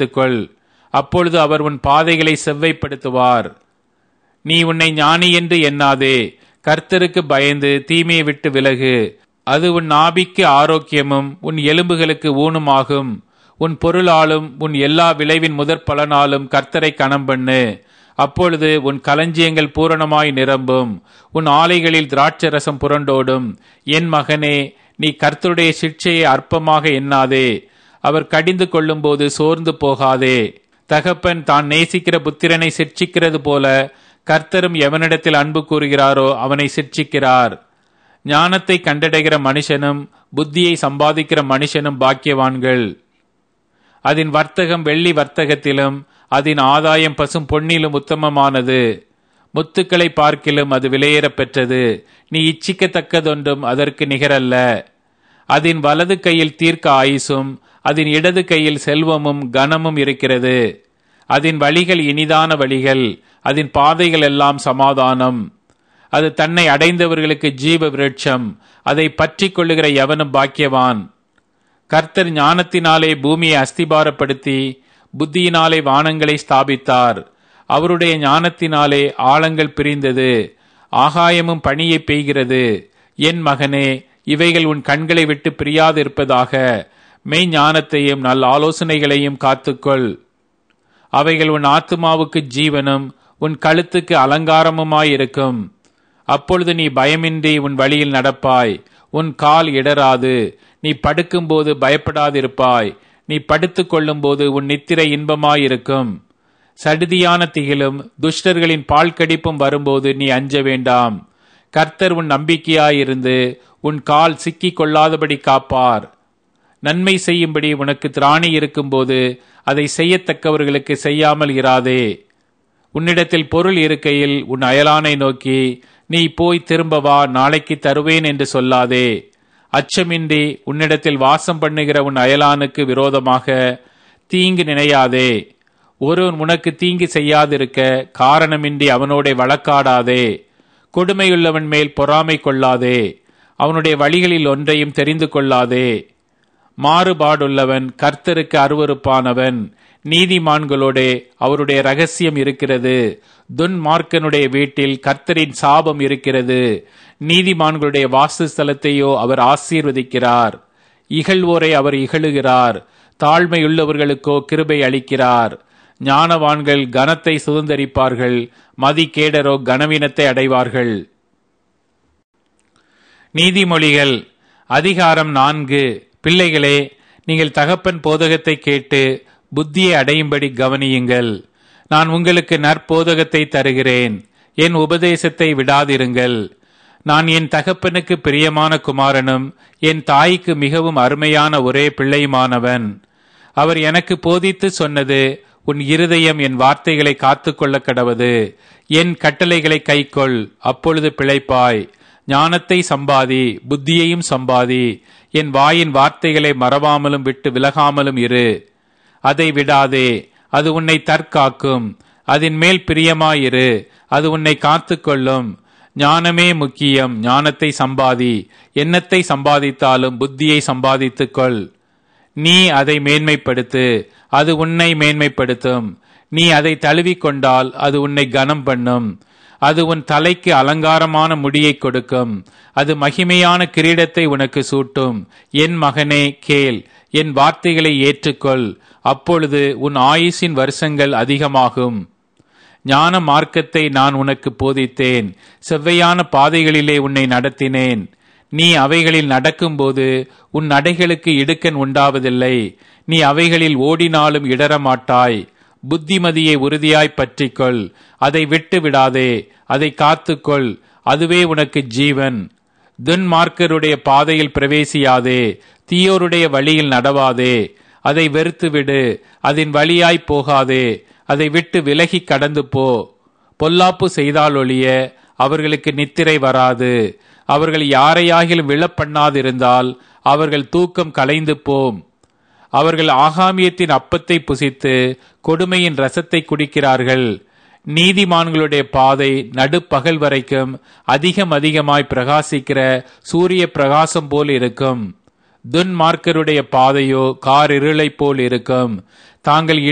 வைத்துக்கொள் அப்பொழுது அவர் உன் பாதைகளை செவ்வைப்படுத்துவார் நீ உன்னை ஞானி என்று எண்ணாதே கர்த்தருக்கு பயந்து தீமையை விட்டு விலகு அது உன் நாபிக்கு ஆரோக்கியமும் உன் எலும்புகளுக்கு ஊனுமாகும் உன் பொருளாலும் உன் எல்லா விளைவின் முதற் பலனாலும் கர்த்தரை கணம் பண்ணு அப்பொழுது உன் களஞ்சியங்கள் பூரணமாய் நிரம்பும் உன் ஆலைகளில் திராட்சரசம் புரண்டோடும் என் மகனே நீ கர்த்தருடைய சிக்ஷையை அற்பமாக எண்ணாதே அவர் கடிந்து கொள்ளும்போது சோர்ந்து போகாதே தகப்பன் தான் நேசிக்கிற புத்திரனை சிற்சிக்கிறது போல கர்த்தரும் எவனிடத்தில் அன்பு கூறுகிறாரோ அவனை சிற்சிக்கிறார் ஞானத்தை கண்டடைகிற மனுஷனும் புத்தியை சம்பாதிக்கிற மனுஷனும் பாக்கியவான்கள் அதன் வர்த்தகம் வெள்ளி வர்த்தகத்திலும் அதன் ஆதாயம் பசும் பொன்னிலும் உத்தமமானது முத்துக்களை பார்க்கிலும் அது விலையேறப் பெற்றது நீ இச்சிக்கத்தக்கதொன்றும் அதற்கு நிகரல்ல அதன் வலது கையில் தீர்க்க ஆயுசும் அதன் இடது கையில் செல்வமும் கனமும் இருக்கிறது அதன் வழிகள் இனிதான வழிகள் அதன் பாதைகள் எல்லாம் சமாதானம் அது தன்னை அடைந்தவர்களுக்கு ஜீவ விருட்சம் அதை பற்றி கொள்ளுகிற எவனும் பாக்கியவான் கர்த்தர் ஞானத்தினாலே பூமியை அஸ்திபாரப்படுத்தி புத்தியினாலே வானங்களை ஸ்தாபித்தார் அவருடைய ஞானத்தினாலே ஆழங்கள் பிரிந்தது ஆகாயமும் பணியை பெய்கிறது என் மகனே இவைகள் உன் கண்களை விட்டு பிரியாதிருப்பதாக மெய் ஞானத்தையும் நல்ல ஆலோசனைகளையும் காத்துக்கொள் அவைகள் உன் ஆத்துமாவுக்கு ஜீவனும் உன் கழுத்துக்கு அலங்காரமுமாயிருக்கும் அப்பொழுது நீ பயமின்றி உன் வழியில் நடப்பாய் உன் கால் இடராது நீ படுக்கும்போது பயப்படாதிருப்பாய் நீ படுத்துக் கொள்ளும்போது உன் நித்திரை இன்பமாயிருக்கும் சடிதியான திகிலும் துஷ்டர்களின் பால் கடிப்பும் வரும்போது நீ அஞ்ச வேண்டாம் கர்த்தர் உன் நம்பிக்கையாயிருந்து உன் கால் சிக்கிக் கொள்ளாதபடி காப்பார் நன்மை செய்யும்படி உனக்கு திராணி இருக்கும்போது அதை செய்யத்தக்கவர்களுக்கு செய்யாமல் இராதே உன்னிடத்தில் பொருள் இருக்கையில் உன் அயலானை நோக்கி நீ போய் திரும்ப வா நாளைக்கு தருவேன் என்று சொல்லாதே அச்சமின்றி உன்னிடத்தில் வாசம் பண்ணுகிற உன் அயலானுக்கு விரோதமாக தீங்கு நினையாதே ஒருவன் உனக்கு தீங்கு செய்யாதிருக்க காரணமின்றி அவனோட வழக்காடாதே கொடுமையுள்ளவன் மேல் பொறாமை கொள்ளாதே அவனுடைய வழிகளில் ஒன்றையும் தெரிந்து கொள்ளாதே மாறுபாடுள்ளவன் கர்த்தருக்கு அருவறுப்பானவன் நீதிமான்களோடே அவருடைய ரகசியம் இருக்கிறது துன்மார்க்கனுடைய வீட்டில் கர்த்தரின் சாபம் இருக்கிறது நீதிமான்களுடைய வாசஸ்தலத்தையோ அவர் ஆசீர்வதிக்கிறார் இகழ்வோரை அவர் இகழுகிறார் தாழ்மையுள்ளவர்களுக்கோ கிருபை அளிக்கிறார் ஞானவான்கள் கனத்தை சுதந்தரிப்பார்கள் மதிகேடரோ கனவீனத்தை அடைவார்கள் நீதிமொழிகள் அதிகாரம் நான்கு பிள்ளைகளே நீங்கள் தகப்பன் போதகத்தை கேட்டு புத்தியை அடையும்படி கவனியுங்கள் நான் உங்களுக்கு நற்போதகத்தை தருகிறேன் என் உபதேசத்தை விடாதிருங்கள் நான் என் தகப்பனுக்கு பிரியமான குமாரனும் என் தாய்க்கு மிகவும் அருமையான ஒரே பிள்ளையுமானவன் அவர் எனக்கு போதித்து சொன்னது உன் இருதயம் என் வார்த்தைகளை காத்துக்கொள்ள கடவது என் கட்டளைகளை கைக்கொள் அப்பொழுது பிழைப்பாய் ஞானத்தை சம்பாதி புத்தியையும் சம்பாதி என் வாயின் வார்த்தைகளை மறவாமலும் விட்டு விலகாமலும் இரு அதை விடாதே அது உன்னை தற்காக்கும் அதன் மேல் பிரியமாயிரு அது உன்னை காத்துக்கொள்ளும் ஞானமே முக்கியம் ஞானத்தை சம்பாதி எண்ணத்தை சம்பாதித்தாலும் புத்தியை சம்பாதித்துக்கொள் நீ அதை மேன்மைப்படுத்து அது உன்னை மேன்மைப்படுத்தும் நீ அதை தழுவிக்கொண்டால் அது உன்னை கனம் பண்ணும் அது உன் தலைக்கு அலங்காரமான முடியை கொடுக்கும் அது மகிமையான கிரீடத்தை உனக்கு சூட்டும் என் மகனே கேள் என் வார்த்தைகளை ஏற்றுக்கொள் அப்பொழுது உன் ஆயுசின் வருஷங்கள் அதிகமாகும் ஞான மார்க்கத்தை நான் உனக்கு போதித்தேன் செவ்வையான பாதைகளிலே உன்னை நடத்தினேன் நீ அவைகளில் நடக்கும்போது உன் நடைகளுக்கு இடுக்கன் உண்டாவதில்லை நீ அவைகளில் ஓடினாலும் இடரமாட்டாய் புத்திமதியை உறுதியாய் பற்றிக்கொள் அதை விட்டு விடாதே அதை காத்துக்கொள் அதுவே உனக்கு ஜீவன் துன்மார்க்கருடைய பாதையில் பிரவேசியாதே தீயோருடைய வழியில் நடவாதே அதை வெறுத்துவிடு அதன் வழியாய் போகாதே அதை விட்டு விலகி கடந்து போ பொல்லாப்பு செய்தாலொழிய அவர்களுக்கு நித்திரை வராது அவர்கள் யாரையாகிலும் விழப்பண்ணாதிருந்தால் அவர்கள் தூக்கம் கலைந்து போம் அவர்கள் ஆகாமியத்தின் அப்பத்தை புசித்து கொடுமையின் ரசத்தை குடிக்கிறார்கள் நீதிமான்களுடைய பாதை நடுப்பகல் வரைக்கும் அதிகம் அதிகமாய் பிரகாசிக்கிற சூரிய பிரகாசம் போல் இருக்கும் துன்மார்க்கருடைய பாதையோ கார் இருளை போல் இருக்கும் தாங்கள்